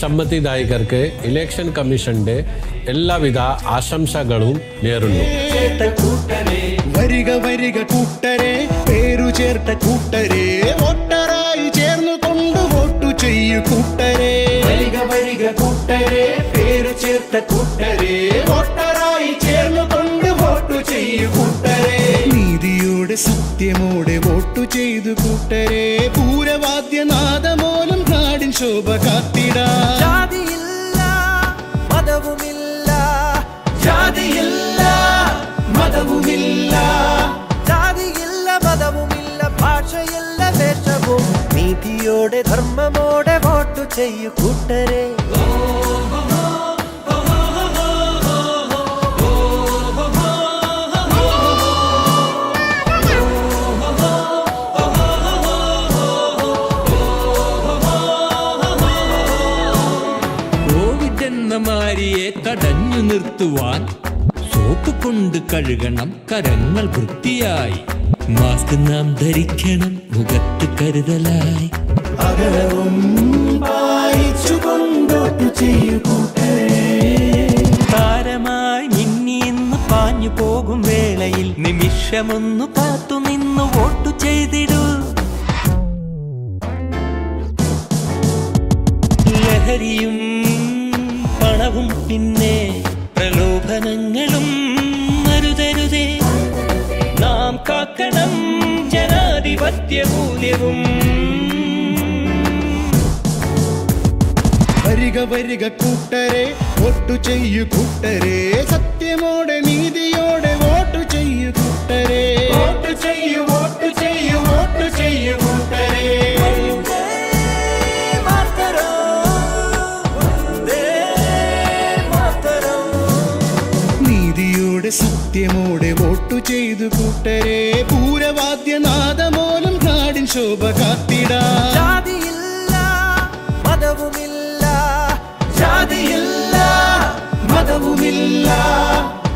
സമ്മതിദായകർക്ക് election കമ്മീഷന്റെ എല്ലാവിധ ആശംസകളും നേരുന്നു വരിക വരിക കൂട്ടരെ പേരു ചേർത്ത കൂട്ടരെ വോട്ടറായി ചേർന്നു കൊണ്ട് വോട്ടു ചെയ്യു കൂട്ടരെ വരിക വരിക കൂട്ടരെ പേരു ചേർത്ത കൂട്ടരെ വോട്ടറായി ചേർന്നു കൊണ്ട് വോട്ടു ചെയ്യു കൂട്ടരെ നീതിയോടെ സത്യമോടെ വോട്ടു ചെയ്തു കൂട്ടരെ പൂരവാദ്യനാദമോലും നാടിൻ ശോഭ കാത്തിടാ ജാതിയില്ല മതവുമില്ല ജാതിയില്ല മതവുമില്ല ജാതിയില്ല മതവുമില്ല ഭാഷയില്ല വേഷവും നീതിയോടെ ധർമ്മമോടെ വോട്ടു ചെയ്യു കൂട്ടരെ കോവിഡ് എന്ന മാരിയെ തടഞ്ഞു നിർത്തുവാൻ സോപ്പ് കൊണ്ട് കഴുകണം കരങ്ങൾ വൃത്തിയായി മാസ്ക് നാം ധരിക്കണം മുഖത്ത് കരുതലായി അകലവും പാലിച്ചു കൊണ്ടോട്ടു ചെയ്യു താരമായി മിന്നിന്ന് പാഞ്ഞു പോകും വേളയിൽ നിമിഷമൊന്നു കാത്തു നിന്ന് വോട്ടു ചെയ്തിടൂ ലഹരിയും പണവും പിന്നെ പ്രലോഭനങ്ങളും അരുതരുതേ നാം കാക്കണം ജനാധിപത്യ മൂല്യവും വരിക വരിക കൂട്ടരെ വോട്ടു ചെയ്യു കൂട്ടരെ സത്യമോടെ നീതിയോടെ വോട്ടു ചെയ്യു കൂട്ടരെ വോട്ടു ചെയ്യു വോട്ടു ചെയ്യു വോട്ടു ചെയ്യു കൂട്ടരെ നീതിയോടെ സത്യമോടെ വോട്ടു ചെയ്തു കൂട്ടരെ പൂരവാദ്യനാദമോലും നാടിൻ ശോഭ കാത്തിടാ ജാതിയില്ല മതവുമില്ല ജാതിയില്ല മതവുമില്ല